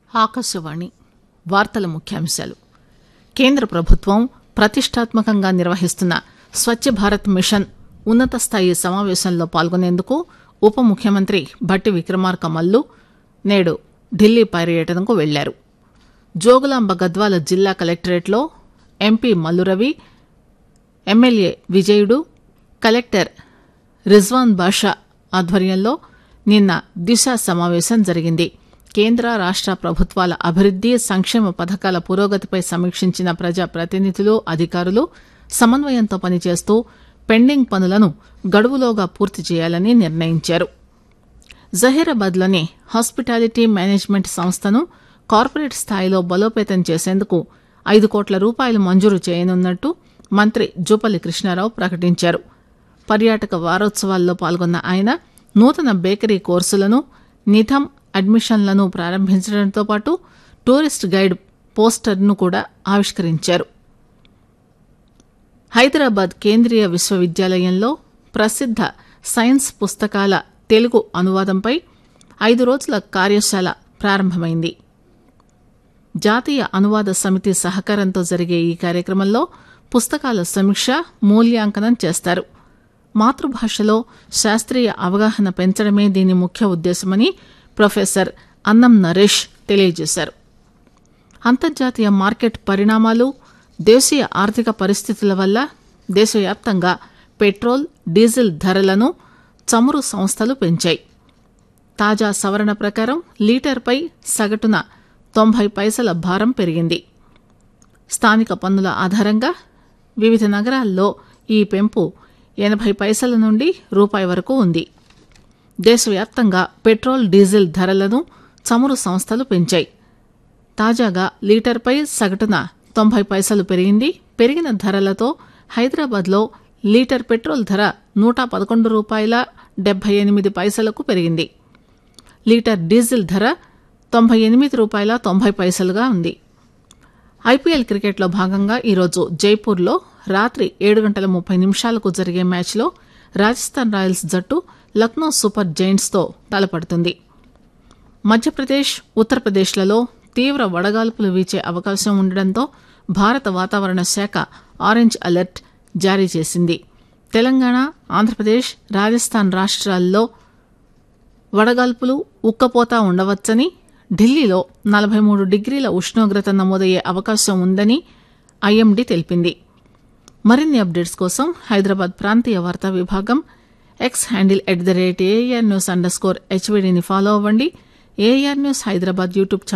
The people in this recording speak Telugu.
ఆకాశవాణి వార్తల ముఖ్యాంశాలు కేంద్ర ప్రభుత్వం ప్రతిష్టాత్మకంగా నిర్వహిస్తున్న స్వచ్ఛ భారత్ మిషన్ ఉన్నత స్థాయి సమావేశంలో పాల్గొనేందుకు ఉప ముఖ్యమంత్రి భట్టి విక్రమార్క మల్లు నేడు ఢిల్లీ పర్యటనకు వెళ్లారు జోగులాంబ గద్వాల జిల్లా కలెక్టరేట్లో MP Mallu Ravi MLA Vijayudu collector Rizwan Basha ఆధ్వర్యంలో నిన్న దిశ సమావేశం జరిగింది కేంద్ర రాష్ట ప్రభుత్వాల అభివృద్ది సంక్షేమ పథకాల పురోగతిపై సమీక్షించిన ప్రజా ప్రతినిధులు అధికారులు సమన్వయంతో పనిచేస్తూ పెండింగ్ పనులను గడువులోగా పూర్తి చేయాలని నిర్ణయించారు జహీరాబాద్లోని హాస్పిటాలిటీ మేనేజ్మెంట్ సంస్థను కార్పొరేట్ స్థాయిలో బలోపేతం చేసేందుకు ఐదు కోట్ల రూపాయలు మంజూరు చేయనున్నట్టు మంత్రి జూపల్లి కృష్ణారావు ప్రకటించారు పర్యాటక వారోత్సవాల్లో పాల్గొన్న ఆయన నూతన బేకరీ కోర్సులను నిథం అడ్మిషన్లను ప్రారంభించడంతో పాటు టూరిస్ట్ గైడ్ పోస్టర్ను కూడా ఆవిష్కరించారు హైదరాబాద్ కేంద్రీయ విశ్వవిద్యాలయంలో ప్రసిద్ధ సైన్స్ పుస్తకాల తెలుగు అనువాదంపై ఐదు రోజుల కార్యశాల ప్రారంభమైంది జాతీయ అనువాద సమితి సహకారంతో జరిగే ఈ కార్యక్రమంలో పుస్తకాల సమీక్ష మూల్యాంకనం చేస్తారు మాతృభాషలో శాస్త్రీయ అవగాహన పెంచడమే దీని ముఖ్య ఉద్దేశమని ప్రొఫెసర్ అన్నం నరేష్ తెలియజేశారు అంతర్జాతీయ మార్కెట్ పరిణామాలు దేశీయ ఆర్థిక పరిస్థితుల వల్ల దేశవ్యాప్తంగా పెట్రోల్ డీజిల్ ధరలను చమురు సంస్థలు పెంచాయి తాజా సవరణ ప్రకారం లీటర్పై సగటున తొంభై పైసల భారం పెరిగింది స్థానిక పన్నుల ఆధారంగా వివిధ నగరాల్లో ఈ పెంపు ఎనభై పైసల నుండి రూపాయి వరకు ఉంది దేశవ్యాప్తంగా పెట్రోల్ డీజిల్ ధరలను చమురు సంస్థలు పెంచాయి తాజాగా లీటర్పై సగటున తొంభై పైసలు పెరిగింది పెరిగిన ధరలతో హైదరాబాద్లో లీటర్ పెట్రోల్ ధర నూట పదకొండు రూపాయల డెబ్బై ఎనిమిది పైసలకు పెరిగింది లీటర్ డీజిల్ ధర తొంభై ఎనిమిది రూపాయల తొంభై పైసలుగా ఉంది ఐపీఎల్ క్రికెట్లో భాగంగా ఈరోజు జైపూర్లో రాత్రి ఏడు గంటల ముప్పై నిమిషాలకు జరిగే మ్యాచ్లో రాజస్థాన్ రాయల్స్ జట్టు లక్నో సూపర్ జైంట్స్తో తలపడుతుంది మధ్యప్రదేశ్ ఉత్తరప్రదేశ్లలో తీవ్ర వడగాల్పులు వీచే అవకాశం ఉండడంతో భారత వాతావరణ శాఖ ఆరెంజ్ అలర్ట్ జారీ చేసింది తెలంగాణ ఆంధ్రప్రదేశ్ రాజస్థాన్ రాష్ట్రాల్లో వడగాల్పులు ఉక్కపోతా ఉండవచ్చని ఢిల్లీలో నలభై మూడు డిగ్రీల ఉష్ణోగ్రత నమోదయ్యే అవకాశం ఉందని ఐఎండీ తెలిపింది మరిన్ని అప్డేట్స్ కోసం హైదరాబాద్ ప్రాంతీయ వార్తా విభాగం X handle at the rate A R news underscore score హెచ్వీడీని ఫాలో అవ్వండి A R news Hyderabad YouTube channel